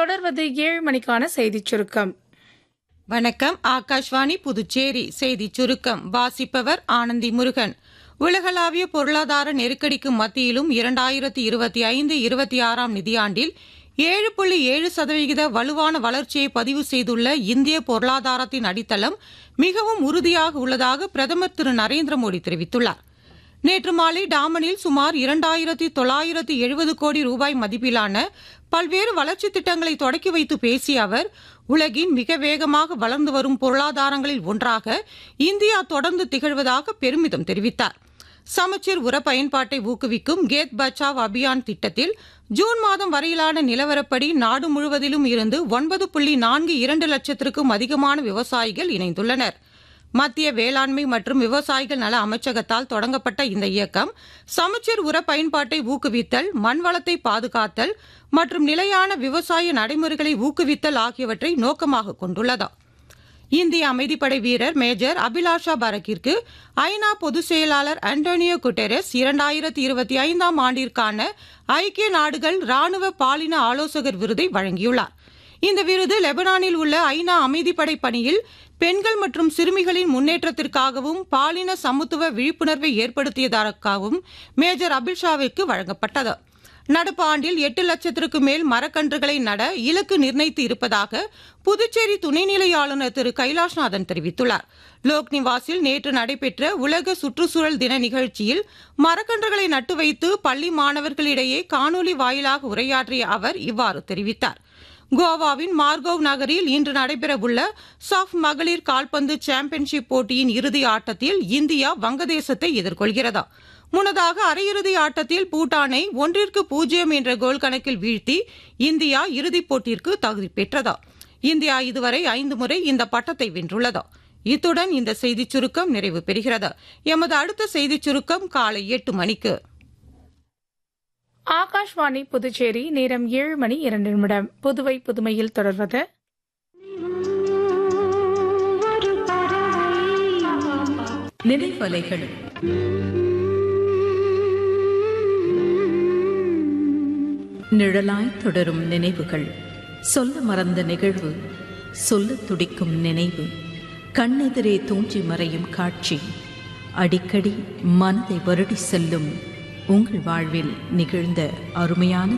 தொடர்வது ஏழு மணிக்கான செய்திச் சுருக்கம் வணக்கம் ஆகாஷ்வாணி புதுச்சேரி செய்திச் சுருக்கம் வாசிப்பவர் ஆனந்தி முருகன் உலகளாவிய பொருளாதார நெருக்கடிக்கு மத்தியிலும் இரண்டாயிரத்தி இருபத்தி ஐந்து இருபத்தி ஆறாம் நிதியாண்டில் ஏழு புள்ளி ஏழு சதவிகித வலுவான வளர்ச்சியை பதிவு செய்துள்ள இந்திய பொருளாதாரத்தின் அடித்தளம் மிகவும் உறுதியாக உள்ளதாக பிரதமர் திரு நரேந்திர மோடி தெரிவித்துள்ளார் நேற்று மாலை டாமனில் சுமார் இரண்டாயிரத்தி தொள்ளாயிரத்தி எழுபது கோடி ரூபாய் மதிப்பிலான பல்வேறு வளர்ச்சித் திட்டங்களை தொடக்கி வைத்து பேசிய அவர் உலகின் மிக வேகமாக வளர்ந்து வரும் பொருளாதாரங்களில் ஒன்றாக இந்தியா தொடர்ந்து திகழ்வதாக பெருமிதம் தெரிவித்தார் சமச்சீர் உர பயன்பாட்டை ஊக்குவிக்கும் கேத் பச்சாவ் அபியான் திட்டத்தில் ஜூன் மாதம் வரையிலான நிலவரப்படி நாடு முழுவதிலும் இருந்து ஒன்பது புள்ளி நான்கு இரண்டு லட்சத்திற்கும் அதிகமான விவசாயிகள் இணைந்துள்ளனர் மத்திய வேளாண்மை மற்றும் விவசாயிகள் நல அமைச்சகத்தால் தொடங்கப்பட்ட இந்த இயக்கம் சமச்சீர் உர பயன்பாட்டை ஊக்குவித்தல் மண் வளத்தை பாதுகாத்தல் மற்றும் நிலையான விவசாய நடைமுறைகளை ஊக்குவித்தல் ஆகியவற்றை நோக்கமாக கொண்டுள்ளது இந்திய அமைதிப்படை வீரர் மேஜர் அபிலாஷா பரக்கிற்கு ஐநா பொதுச் செயலாளர் அண்டோனியோ குட்டெரஸ் இரண்டாயிரத்தி இருபத்தி ஐந்தாம் ஆண்டிற்கான ஐக்கிய நாடுகள் ராணுவ பாலின ஆலோசகர் விருதை வழங்கியுள்ளார் இந்த விருது லெபனானில் உள்ள ஐநா அமைதிப்படை பணியில் பெண்கள் மற்றும் சிறுமிகளின் முன்னேற்றத்திற்காகவும் பாலின சமத்துவ விழிப்புணர்வை ஏற்படுத்தியதற்காகவும் மேஜர் அபில்ஷாவிற்கு வழங்கப்பட்டது நடப்பு ஆண்டில் எட்டு லட்சத்திற்கு மேல் மரக்கன்றுகளை நட இலக்கு நிர்ணயித்து இருப்பதாக புதுச்சேரி துணைநிலை ஆளுநர் திரு கைலாஷ்நாதன் தெரிவித்துள்ளார் லோக் நிவாஸில் நேற்று நடைபெற்ற உலக சுற்றுச்சூழல் தின நிகழ்ச்சியில் மரக்கன்றுகளை நட்டு வைத்து பள்ளி மாணவர்களிடையே காணொலி வாயிலாக உரையாற்றிய அவர் இவ்வாறு தெரிவித்தார் கோவாவின் மார்கோவ் நகரில் இன்று நடைபெறவுள்ள சாஃப் மகளிர் கால்பந்து சாம்பியன்ஷிப் போட்டியின் இறுதி ஆட்டத்தில் இந்தியா வங்கதேசத்தை எதிர்கொள்கிறது முன்னதாக அரையிறுதி ஆட்டத்தில் பூட்டானை ஒன்றிற்கு பூஜ்ஜியம் என்ற கோல் கணக்கில் வீழ்த்தி இந்தியா இறுதிப் போட்டிற்கு தகுதி பெற்றது இந்தியா இதுவரை ஐந்து முறை இந்த பட்டத்தை வென்றுள்ளது இத்துடன் இந்த செய்திச் சுருக்கம் நிறைவு பெறுகிறது எமது அடுத்த செய்திச் சுருக்கம் காலை எட்டு மணிக்கு ஆகாஷ்வாணி புதுச்சேரி நேரம் ஏழு மணி இரண்டு நிமிடம் புதுவை புதுமையில் தொடர்வது நினைவலைகள் நிழலாய் தொடரும் நினைவுகள் சொல்ல மறந்த நிகழ்வு சொல்ல துடிக்கும் நினைவு கண்ணெதிரே தோன்றி மறையும் காட்சி அடிக்கடி மனதை வருடி செல்லும் உங்கள் வாழ்வில் நிகழ்ந்த அருமையான